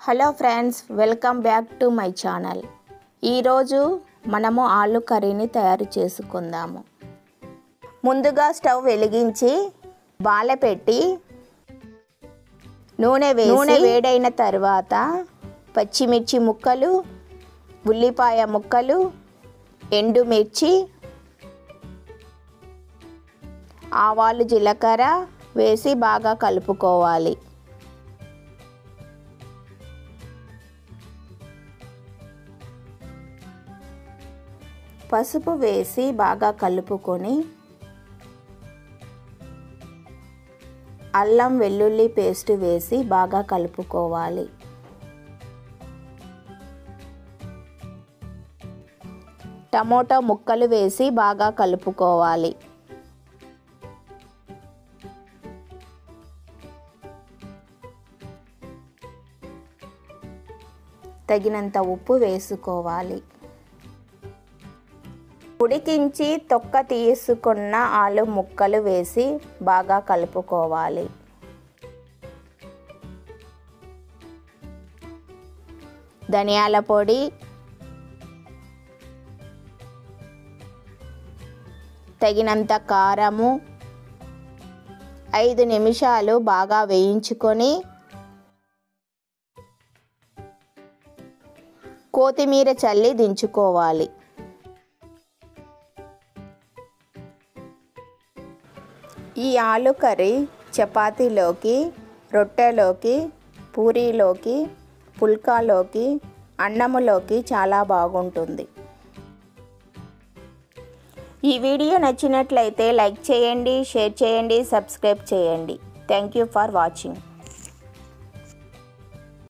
hello friends welcome back to my channel ఈరోజు మనము ఆలు కర్రీని తయారు చేసుకుందాము ముందుగా స్టవ్ వెలిగించి బాల పెట్టి నూనె వేసి నూనె వేడైన తర్వాత పచ్చిమిర్చి ముక్కలు ఉల్లిపాయ ముక్కలు ఎండుమిర్చి ఆవాలు జీలకర్ర వేసి బాగా కలుపుకోవాలి పసుపు వేసి బాగా కలుపుకొని అల్లం వెల్లుల్లి పేస్ట్ వేసి బాగా కలుపుకోవాలి టమోటా ముక్కలు వేసి బాగా కలుపుకోవాలి తగినంత ఉప్పు వేసుకోవాలి ఉడికించి తొక్క తీసుకున్న ఆలు ముక్కలు వేసి బాగా కలుపుకోవాలి ధనియాల పొడి తగినంత కారము ఐదు నిమిషాలు బాగా వేయించుకొని కొత్తిమీర చల్లి దించుకోవాలి ఈ ఆలు కర్రీ చపాతీలోకి రొట్టెలోకి పూరీలోకి పుల్కాలోకి అన్నములోకి చాలా బాగుంటుంది ఈ వీడియో నచ్చినట్లయితే లైక్ చేయండి షేర్ చేయండి సబ్స్క్రైబ్ చేయండి థ్యాంక్ యూ ఫర్ వాచింగ్